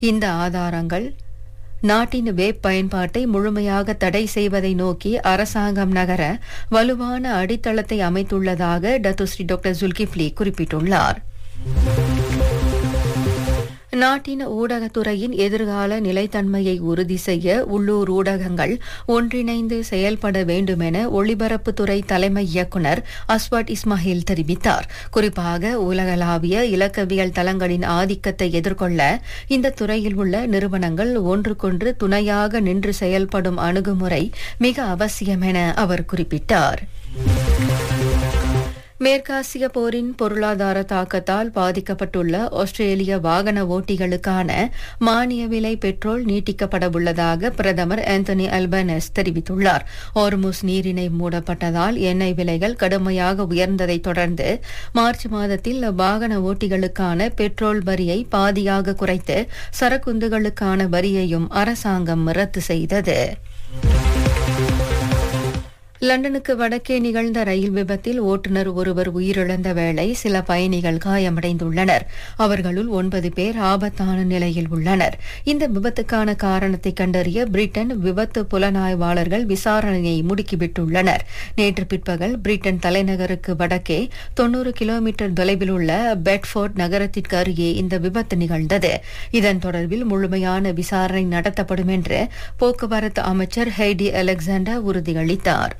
இந்த ஆதாரங்கள் நாட்டின் வேப் பயன்பாட்டை முழுமையாக தடை செய்வதை நோக்கி அரசாங்கம் நகர வலுவான அடித்தளத்தை அமைத்துள்ளதாக டத்துஸ்ரீ டாக்டர் ஜுல்கிப்லி குறிப்பிட்டுள்ளார் நாட்டின் ஊடகத்துறையின் எதிர்கால நிலைத்தன்மையை உறுதி செய்ய உள்ளூர் ஊடகங்கள் ஒன்றிணைந்து செயல்பட வேண்டும் என ஒளிபரப்புத்துறை தலைமை இயக்குநர் அஸ்வாட் இஸ்மாயில் தெரிவித்தார் குறிப்பாக உலகளாவிய இலக்கவியல் தளங்களின் ஆதிக்கத்தை எதிர்கொள்ள இந்த துறையில் உள்ள நிறுவனங்கள் ஒன்றுக்கொன்று துணையாக நின்று செயல்படும் அணுகுமுறை மிக அவசியம் என அவர் குறிப்பிட்டார் மேற்காசிய போரின் பொருளாதார தாக்கத்தால் பாதிக்கப்பட்டுள்ள ஆஸ்திரேலிய வாகன ஓட்டிகளுக்கான மானிய விலை பெட்ரோல் நீட்டிக்கப்பட உள்ளதாக பிரதமர் ஆந்தனி அல்பனஸ் தெரிவித்துள்ளார் ஓர்முஸ் நீரிணை மூடப்பட்டதால் எண்ணெய் விலைகள் கடுமையாக உயர்ந்ததை தொடர்ந்து மார்ச் மாதத்தில் வாகன ஓட்டிகளுக்கான பெட்ரோல் வரியை பாதியாக குறைத்து சரக்குந்துகளுக்கான வரியையும் அரசாங்கம் ரத்து செய்தது லண்டனுக்கு வடக்கே நிகழ்ந்த ரயில் விபத்தில் ஓட்டுநர் ஒருவர் உயிரிழந்த வேளை சில பயணிகள் காயமடைந்துள்ளனர் அவர்களுள் ஒன்பது பேர் ஆபத்தான நிலையில் உள்ளனர் இந்த விபத்துக்கான காரணத்தை கண்டறிய பிரிட்டன் விபத்து புலனாய்வாளர்கள் விசாரணையை முடுக்கிவிட்டுள்ளனர் நேற்று பிற்பகல் பிரிட்டன் தலைநகருக்கு வடக்கே தொன்னூறு கிலோமீட்டர் தொலைவில் உள்ள பெட்ஃபோர்ட் நகரத்திற்கு அருகே இந்த விபத்து நிகழ்ந்தது இதன் தொடர்பில் முழுமையான விசாரணை நடத்தப்படும் என்று போக்குவரத்து அமைச்சர் ஹெய்டி அலெக்சாண்டர் உறுதியளித்தார்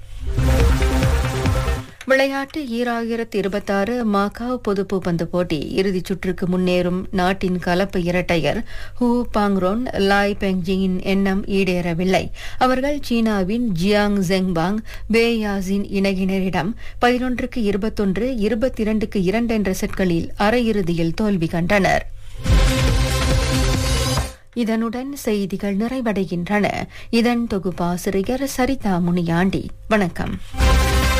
விளையாட்டு ஈராயிரத்து இருபத்தாறு மாகாவ் பொது பூப்பந்து போட்டி இறுதிச் சுற்றுக்கு முன்னேறும் நாட்டின் கலப்பு இரட்டையர் ஹூ பாங்ரோன் லாய் பெங்ஜிங்கின் எண்ணம் ஈடேறவில்லை அவர்கள் சீனாவின் ஜியாங் ஜெங்பாங் பே யாசின் இணையினரிடம் பதினொன்றுக்கு இருபத்தொன்று இருபத்தி இரண்டுக்கு இரண்டு என்ற செட்களில் அரையிறுதியில் தோல்வி கண்டனர் இதனுடன் செய்திகள் நிறைவடைகின்றன இதன் தொகுப்பாசிரியர் சரிதா முனியாண்டி வணக்கம்